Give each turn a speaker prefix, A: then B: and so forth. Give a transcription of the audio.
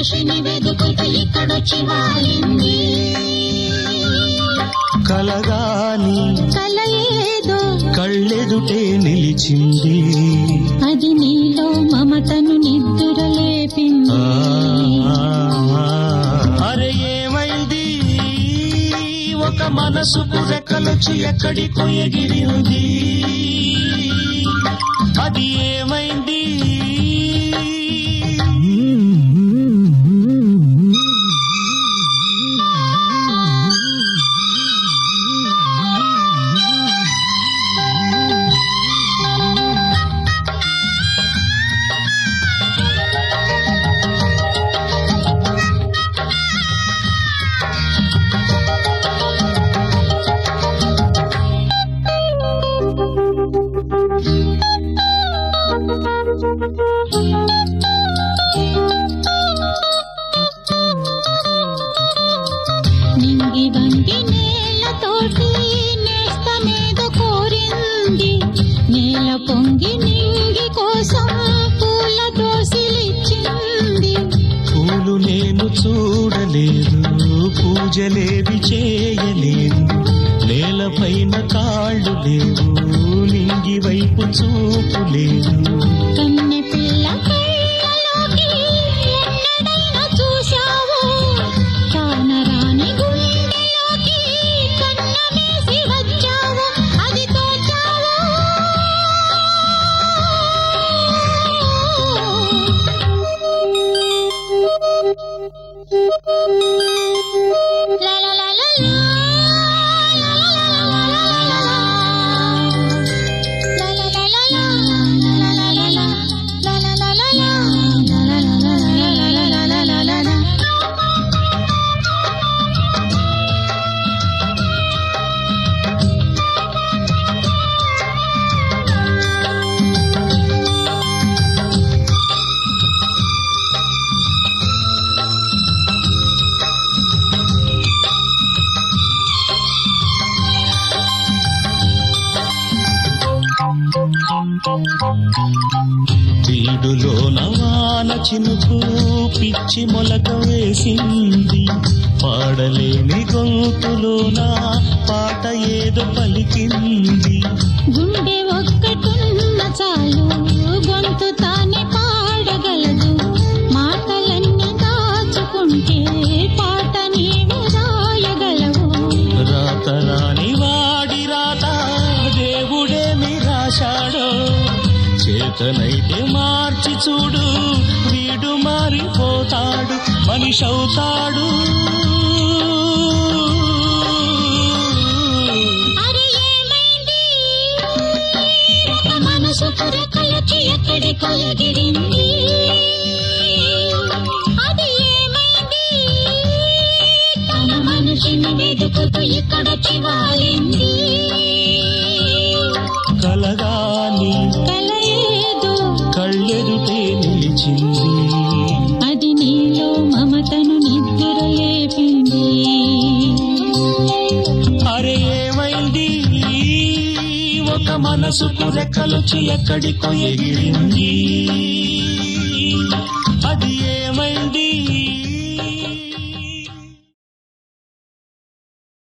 A: మనిషిని వెతుకుతూ ఇక్కడొచ్చి వాలింది
B: కలగాని
A: కల ఏదో
B: కళ్ళెదుటే నిలిచింది
A: అది నీలో మమతను నిద్దుర లేపింది
B: ఆ, అరే ఏమైంది ఒక మనసుకు రెక్కలొచ్చి ఎక్కడికో ఎగిరింది అది ఏమైంది
A: నింగి వంగి నేలతోటి నేస్తమేదో కోరింది నేల పొంగి నింగి కోసం పూల దోసిలిచ్చింది
B: పూలు నేను చూడలేదు పూజలేవి చేయలేదు నేలపైన కాళ్ళు లేవు నింగి వైపు చూపు లేదు
A: కన్నె పిల్ల కళ్ళలోకి ఎన్నడైనా చూశావు కానరాని గుండెలోకి కన్నమేసి వచ్చావు అది తోచావు లా లా లా లా లా, లా లా లా లా లా లా లా.
B: వీడులో నవాన చినుకు పిచ్చి మొలక వేసింది పాడలేని గొంతులోన పాట ఏదో పలికింది
A: గుండె ఒక్కటున్న చాలు గొంతు తానే పాడగలదు మాటలన్నీ దాచుకుంటే పాట నీవు రాయగలవు
B: రాత రాని వాడి రాత దేవుడేమి రాశాడో చేతనైతే మార్చి చూడు వీడు మారిపోతాడు మనిషి అవుతాడు
A: అరే ఏమైంది ఒక మనసు పురకలకి ఎక్కడికో ఎగిరింది అది ఏమైంది తన మనిషిని వెతుకుతూ ఇక్కడొచ్చి వాలింది
B: కలగాని
A: కల ఏదో
B: కళ్ళెదుటే నిలిచింది
A: అది నీలో మమతను నిద్ర లేపింది
B: అరే ఏమైంది ఒక మనసుకు రెక్కలొచ్చి ఎక్కడికో ఎగిరింది అది ఏ